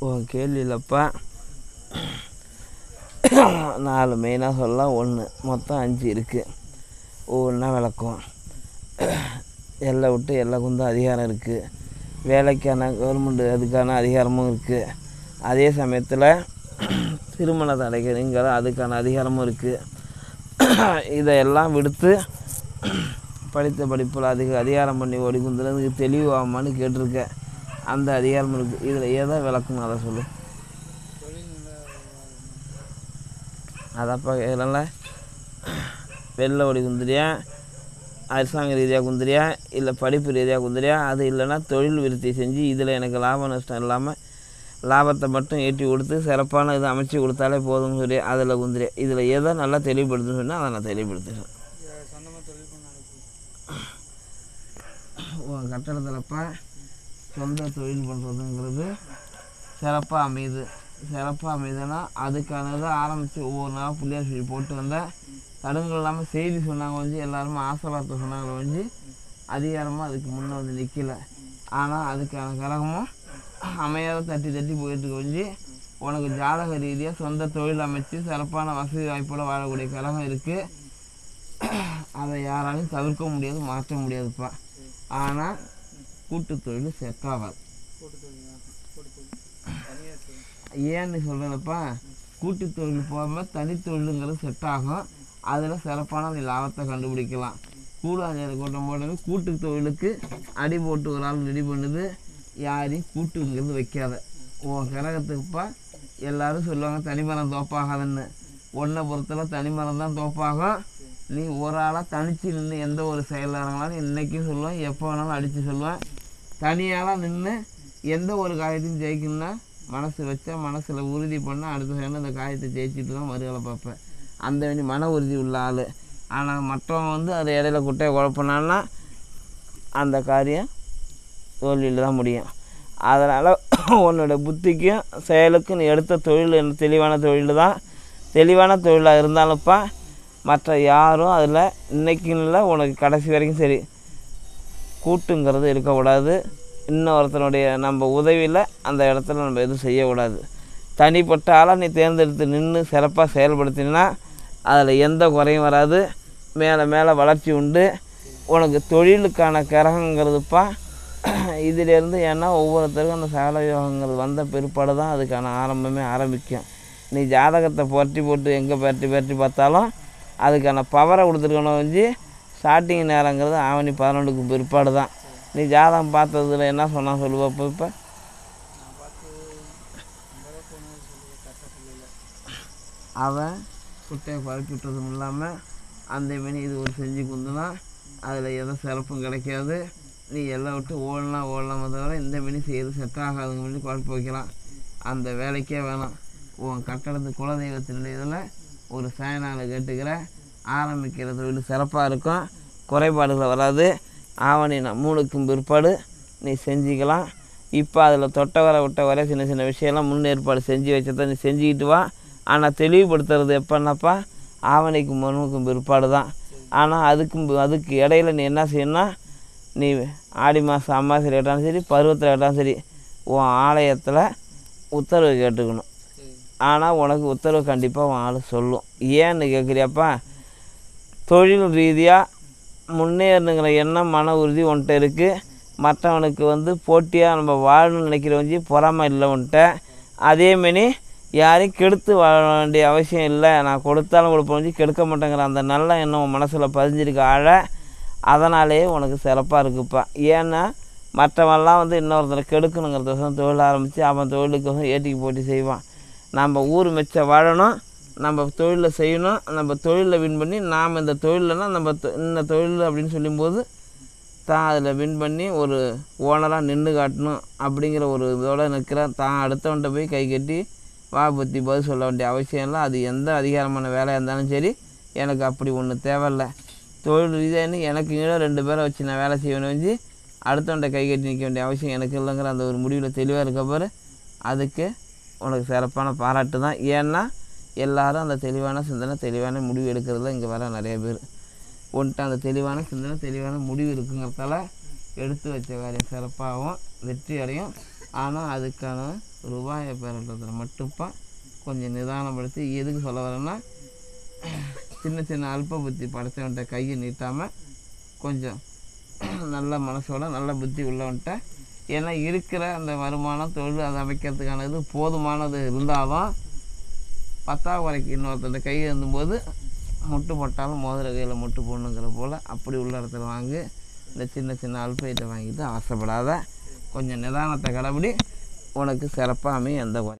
உன் கேள்வியிலப்பா நாலு மெயினாக சொல்லலாம் ஒன்று மொத்தம் அஞ்சு இருக்குது ஒவ்வொன்றா விளக்கும் எல்லை விட்டு எல்லை குந்த அதிகாரம் இருக்குது வேலைக்கான கவர்மெண்ட் அதுக்கான அதிகாரமும் இருக்குது அதே சமயத்தில் திருமண தடைகளுங்கிற அதுக்கான அதிகாரமும் இருக்குது இதையெல்லாம் விடுத்து படித்த படிப்பில் அதுக்கு அதிகாரம் பண்ணி ஓடி குந்துறதுக்கு தெளிவாமான்னு கேட்டிருக்கேன் அந்த அதிகாரம் இருக்குது இதில் எதை விளக்கணும் அதை சொல்லு அதப்பா கேட்கல வெளில ஓடி குந்துறியா அரசாங்க ரீதியாக குந்துறியா இல்லை படிப்பு ரீதியாக குந்துறியா அது இல்லைன்னா தொழில் விருத்தி செஞ்சு இதில் எனக்கு லாப நஷ்டம் இல்லாமல் லாபத்தை மட்டும் ஏற்றி கொடுத்து சிறப்பான இது அமைச்சு கொடுத்தாலே போதும்னு சொல்லி அதில் குந்துறியா இதில் எதை நல்லா தெளிவுபடுத்துன்னு சொன்னால் அதை நான் தெளிவுபடுத்துகிறேன் சொந்தமாக தொழில் பண்ண அனுப்பி உன் கட்டடத்தில்ப்பா சொந்த தொழில் பண்ணுறதுங்கிறது சிறப்பாக அமையுது சிறப்பாக அமையுதுன்னா அதுக்கானதை ஆரம்பித்து ஒவ்வொரு நாளும் புள்ளியார் சொல்லி போட்டு வந்தேன் தடங்கள் இல்லாமல் செய்தி சொன்னாங்க வந்து எல்லாருமே ஆசை வார்த்தை சொன்னாங்க வந்து அதிகாரமாக அதுக்கு முன்னே வந்து நிற்கல ஆனால் அதுக்கான கரகமும் அமையாத தட்டி தட்டி போயிட்டு வந்து உனக்கு ஜாதக ரீதியாக சொந்த தொழில் அமைச்சு சிறப்பான வசதி வாய்ப்போட வாழக்கூடிய கரகம் இருக்குது அதை யாராலையும் தவிர்க்க முடியாது மாற்ற முடியாதுப்பா ஆனால் கூட்டு தொழில் செட் ஆகாது கூட்டு தொழிலா கூட்டு தொழில் தனியாக தொழில் ஏன்னு சொல்கிறேன்ப்பா கூட்டு தொழில் போகாமல் தனித்தொழிலுங்கிறது செட் ஆகும் அதில் சிறப்பான நீ லாபத்தை கண்டுபிடிக்கலாம் கூடாஞ்சேரி கூட்டம் போட்டது கூட்டு தொழிலுக்கு அடி போட்டு ஒரு ஆள் ரெடி பண்ணுது யாரையும் கூட்டுங்கிறது வைக்காத உன் கிரகத்துக்குப்பா எல்லாரும் சொல்லுவாங்க தனிமரம் தோப்பாகாதுன்னு ஒன்றை பொறுத்தல தனிமரம் தான் தோப்பாகும் நீ ஒரு ஆளாக தனித்து நின்று எந்த ஒரு செயலில் இறங்கலாம்னு இன்றைக்கும் சொல்லுவேன் எப்போ வேணாலும் அடித்து சொல்லுவேன் தனியாலாம் நின்று எந்த ஒரு காரியத்தையும் ஜெயிக்கணும்னா மனசு வச்சா மனசில் உறுதி பண்ணால் அடுத்த செகண்ட் அந்த காரியத்தை ஜெயிச்சுட்டு தான் மறுகளை பார்ப்பேன் அந்த வேண்டி மன உறுதி உள்ள ஆள் ஆனால் மற்றவன் வந்து அது இடையில குட்டையை குழப்பினான்னா அந்த காரியம் தோல்வியில் தான் முடியும் அதனால் உன்னோட புத்திக்கும் செயலுக்கும் நீ எடுத்த தொழில் என்ன தெளிவான தொழில் தான் தெளிவான தொழிலாக இருந்தாலும்ப்பா மற்ற யாரும் அதில் இன்னைக்குன்னு இல்லை உனக்கு கடைசி வரைக்கும் சரி கூட்டுங்கிறது இருக்கக்கூடாது இன்னொருத்தனுடைய நம்ம உதவியில் அந்த இடத்துல நம்ம எதுவும் செய்யக்கூடாது தனிப்பட்ட ஆளாக நீ தேர்ந்தெடுத்து நின்று சிறப்பாக செயல்படுத்தினா அதில் எந்த குறையும் வராது மேலே மேலே வளர்ச்சி உண்டு உனக்கு தொழிலுக்கான கிரகங்கிறதுப்பா இதிலேருந்து ஏன்னா ஒவ்வொருத்தருக்கும் அந்த சகல யோகங்கள் வந்த பிற்பாடு தான் அதுக்கான ஆரம்பமே ஆரம்பிக்கும் நீ ஜாதகத்தை புரட்டி போட்டு எங்கே புரட்டி புரட்டி பார்த்தாலும் அதுக்கான பவரை கொடுத்துருக்கணும் வந்து ஸ்டார்டிங் நேரங்கிறது ஆவணி பதினொன்றுக்கு பிற்பாடு தான் நீ ஜாதகம் பார்த்ததுல என்ன சொன்னா சொல்லுவ இப்போ இப்போ நான் பார்த்து ஐம்பது போனது சொல்லி கரெக்டாக சொல்லல அவன் குட்டையை பறக்கி விட்டதும் இல்லாமல் அந்த மணி இது ஒரு செஞ்சு குந்துனா அதில் எந்த சிறப்பும் கிடைக்காது நீ எல்லாம் விட்டு ஓடலாம் ஓடலாமே தவிர இந்த மணி செய்யறது செட் ஆகாதுங்க மணி குழப்ப வைக்கலாம் அந்த வேலைக்கே வேணாம் உன் கட்டடத்து குலதெய்வத்தினுடைய இதில் ஒரு சாயனால கேட்டுக்கிற ஆரம்பிக்கிற தொழில் சிறப்பாக இருக்கும் குறைபாடுகள் வராது ஆவணி நான் மூணுக்கும் பிற்பாடு நீ செஞ்சுக்கலாம் இப்போ அதில் தொட்ட வர விட்ட வர சின்ன சின்ன விஷயம்லாம் முன்னேற்பாடு செஞ்சு வச்சதை நீ செஞ்சுக்கிட்டு வா ஆனால் தெளிவுபடுத்துறது எப்போன்னாப்பா ஆவணிக்கு மனுவுக்கும் பிற்பாடு தான் ஆனால் அதுக்கும் பி- அதுக்கு இடையில நீ என்ன செய்யணும்னா நீ ஆடி மாதம் அமாவாசை கேட்டாலும் சரி பருவத்தில் கேட்டாலும் சரி உன் ஆலயத்தில் உத்தரவு கேட்டுக்கணும் சரி ஆனால் உனக்கு உத்தரவு கண்டிப்பாக உன் ஆள் சொல்லும் ஏன்னு கேட்குறியாப்பா தொழில் ரீதியாக முன்னேறணுங்கிற எண்ணம் மன உறுதி உன்கிட்ட இருக்குது மற்றவனுக்கு வந்து போட்டியாக நம்ம வாழணும்னு நினைக்கிறவங்க பொறாமை இல்லை உன்கிட்ட அதேமாரி யாரையும் கெடுத்து வாழ வேண்டிய அவசியம் இல்லை நான் கொடுத்தாலும் கொடுப்பேன் கெடுக்க மாட்டேங்கிற அந்த நல்ல எண்ணம் உன் மனசில் பதிஞ்சிருக்க ஆழ அதனாலேயே உனக்கு சிறப்பாக இருக்குப்பா ஏன்னா மற்றவன்லாம் வந்து இன்னொருத்தரை கெடுக்கணுங்கிறதுக்கோசரம் தொழில் ஆரம்பித்து அவன் தொழிலுக்கோசரம் ஏட்டிக்கு போட்டி செய்வான் நம்ம ஊர் மெச்ச வாழணும் நம்ம தொழிலில் செய்யணும் நம்ம தொழிலில் வின் பண்ணி நாம் இந்த தொழிலனா நம்ம தொ- இந்த தொழில் அப்படின்னு சொல்லும்போது தான் அதில் வின் பண்ணி ஒரு ஓனராக நின்று காட்டணும் அப்படிங்கிற ஒரு இதோட நிற்கிறான் தான் அடுத்தவன்கிட்ட போய் கை கட்டி வா பற்றி பதில் சொல்ல வேண்டிய அவசியம் இல்லை அது எந்த அதிகாரமான வேலையாக இருந்தாலும் சரி எனக்கு அப்படி ஒன்று தேவையில்ல தொழில் ரீதியானு எனக்கு கீழே ரெண்டு பேரை வச்சு நான் வேலை செய்யணும் வச்சு அடுத்தவன்கிட்ட கை கட்டி நிற்க வேண்டிய அவசியம் எனக்கு இல்லைங்கிற அந்த ஒரு முடிவில் தெளிவாக இருக்க பாரு அதுக்கு உனக்கு சிறப்பான பாராட்டு தான் ஏன்னா எல்லாரும் அந்த தெளிவான சிந்தனை தெளிவான முடிவு எடுக்கிறதுல இங்கே வர நிறைய பேர் உன்கிட்ட அந்த தெளிவான சிந்தனை தெளிவான முடிவு இருக்குங்கிறதால எடுத்து வச்ச காரியம் சிறப்பாகவும் வெற்றி அடையும் ஆனால் அதுக்கான ரூபாயை பெறன்றதில் மட்டும்ப்பா கொஞ்சம் நிதானப்படுத்தி எதுக்கு சொல்ல வரேன்னா சின்ன சின்ன அல்ப புத்தி படைச்சவன்ட்ட கையை நீட்டாமல் கொஞ்சம் நல்ல மனசோட நல்ல புத்தி உள்ளவன்ட்ட ஏன்னா இருக்கிற அந்த வருமானம் தொழில் அதை அமைக்கிறதுக்கான இது போதுமானது இருந்தாலும் பத்தாவரைக்கு இன்னொருத்தர் கை இருந்தும்போது முட்டு போட்டாலும் மோதிர கையில் முட்டு போடணுங்கிற போல் அப்படி உள்ள இடத்துல வாங்கி இந்த சின்ன சின்ன அல்பைட்டை வாங்கிட்டு ஆசைப்படாத கொஞ்சம் நிதானத்தை கடைபிடி உனக்கு சிறப்பாக அமையும் எந்த குறை